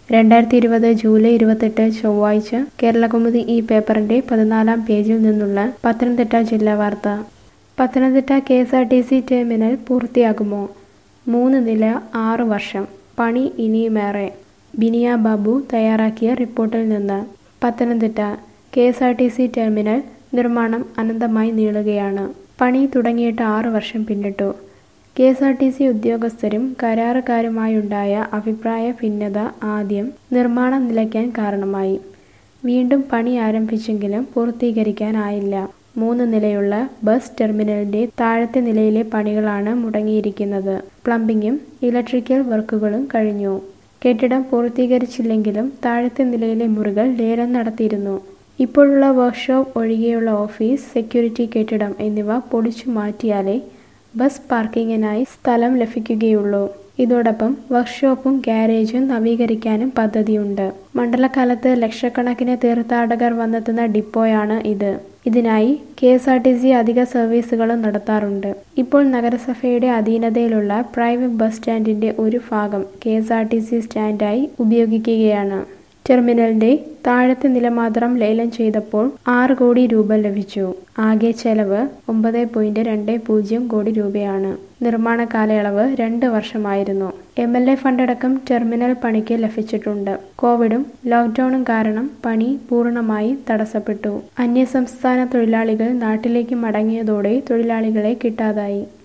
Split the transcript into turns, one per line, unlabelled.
രണ്ടായിരത്തി ഇരുപത് ജൂലൈ ഇരുപത്തെട്ട് ചൊവ്വാഴ്ച കേരളകൗമുദി ഈ പേപ്പറിന്റെ പതിനാലാം പേജിൽ നിന്നുള്ള പത്തനംതിട്ട ജില്ലാ വാർത്ത Pathanamthitta K S R T C terminal പൂർത്തിയാകുമോ മൂന്ന് നില ആറ് വർഷം പണി ഇനിയുമേറെ ബിനിയ ബാബു തയ്യാറാക്കിയ റിപ്പോർട്ടിൽ നിന്ന് Pathanamthitta K S R T C terminal നിർമ്മാണം അനന്തമായി നീളുകയാണ് പണി തുടങ്ങിയിട്ട് ആറ് വർഷം പിന്നിട്ടു K S R T C ഉദ്യോഗസ്ഥരും കരാറുകാരുമായുണ്ടായ അഭിപ്രായ ഭിന്നത ആദ്യം നിർമ്മാണം നിലയ്ക്കാൻ കാരണമായി വീണ്ടും പണി ആരംഭിച്ചെങ്കിലും പൂർത്തീകരിക്കാനായില്ല മൂന്ന് നിലയുള്ള ബസ് ടെർമിനലിന്റെ താഴത്തെ നിലയിലെ പണികളാണ് മുടങ്ങിയിരിക്കുന്നത് പ്ലംബിങ്ങും ഇലക്ട്രിക്കൽ വർക്കുകളും കഴിഞ്ഞു കെട്ടിടം പൂർത്തീകരിച്ചില്ലെങ്കിലും താഴത്തെ നിലയിലെ മുറികൾ ലേലം നടത്തിയിരുന്നു ഇപ്പോഴുള്ള വർക്ക്ഷോപ്പ് ഒഴികെയുള്ള ഓഫീസ് സെക്യൂരിറ്റി കെട്ടിടം എന്നിവ പൊളിച്ചു മാറ്റിയാലേ ബസ് പാർക്കിങ്ങിനായി സ്ഥലം ലഭിക്കുകയുള്ളൂ ഇതോടൊപ്പം വർക്ക്ഷോപ്പും ഗാരേജും നവീകരിക്കാനും പദ്ധതിയുണ്ട് മണ്ഡലകാലത്ത് ലക്ഷക്കണക്കിന് തീർത്ഥാടകർ വന്നെത്തുന്ന ഡിപ്പോയാണ് ഇത് ഇതിനായി K S R T C അധിക സർവീസുകളും നടത്താറുണ്ട് ഇപ്പോൾ നഗരസഭയുടെ അധീനതയിലുള്ള പ്രൈവറ്റ് ബസ് സ്റ്റാൻഡിന്റെ ഒരു ഭാഗം K S R T C സ്റ്റാൻഡായി ഉപയോഗിക്കുകയാണ് ടെർമിനലിന്റെ താഴത്തെ നില മാത്രം ലേലം ചെയ്തപ്പോൾ ആറ് കോടി രൂപ ലഭിച്ചു ആകെ ചെലവ് ഒമ്പത് പോയിന്റ് രണ്ട് പൂജ്യം കോടി രൂപയാണ് നിർമ്മാണ കാലയളവ് രണ്ട് വർഷമായിരുന്നു എം എൽ എ ഫണ്ടടക്കം ടെർമിനൽ പണിക്ക് ലഭിച്ചിട്ടുണ്ട് കോവിഡും ലോക്ക്ഡൌണും കാരണം പണി പൂർണ്ണമായി തടസ്സപ്പെട്ടു അന്യസംസ്ഥാന തൊഴിലാളികൾ നാട്ടിലേക്ക് മടങ്ങിയതോടെ തൊഴിലാളികളെ കിട്ടാതായി